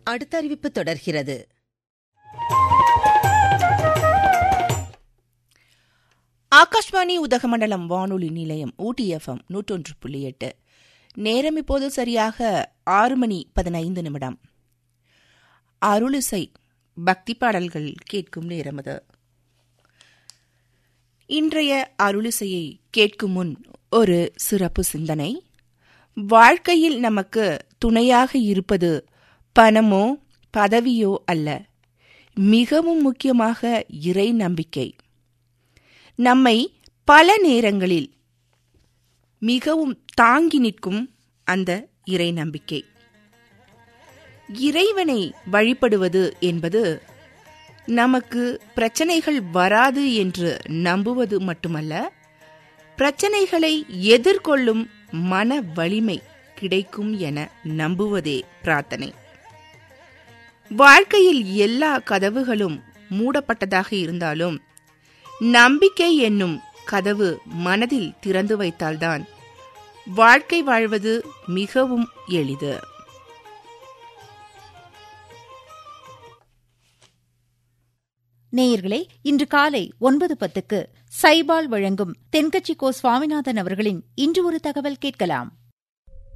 அடுத்த அறிவிப்பு தொடர்கிறது ஆகாஷ்வாணி உதகமண்டலம் வானொலி நிலையம் ஊட்டி எஃப்எம் நூற்றொன்று புள்ளி எட்டு நேரம் இப்போது சரியாக ஆறு மணி பதினைந்து நிமிடம் அருளிசை பக்தி பாடல்கள் கேட்கும் நேரம் அது இன்றைய அருளிசையை கேட்கும் முன் ஒரு சிறப்பு சிந்தனை வாழ்க்கையில் நமக்கு துணையாக இருப்பது பணமோ பதவியோ அல்ல மிகவும் முக்கியமாக இறை நம்பிக்கை நம்மை பல நேரங்களில் மிகவும் தாங்கி நிற்கும் அந்த இறை நம்பிக்கை இறைவனை வழிபடுவது என்பது நமக்கு பிரச்சனைகள் வராது என்று நம்புவது மட்டுமல்ல பிரச்சனைகளை எதிர்கொள்ளும் மன வலிமை கிடைக்கும் என நம்புவதே பிரார்த்தனை வாழ்க்கையில் எல்லா கதவுகளும் மூடப்பட்டதாக இருந்தாலும் நம்பிக்கை என்னும் கதவு மனதில் திறந்து வைத்தால்தான் வாழ்க்கை வாழ்வது மிகவும் எளிது நேயர்களே இன்று காலை ஒன்பது பத்துக்கு சைபால் வழங்கும் தென்கட்சி கோ சுவாமிநாதன் அவர்களின் இன்று ஒரு தகவல் கேட்கலாம்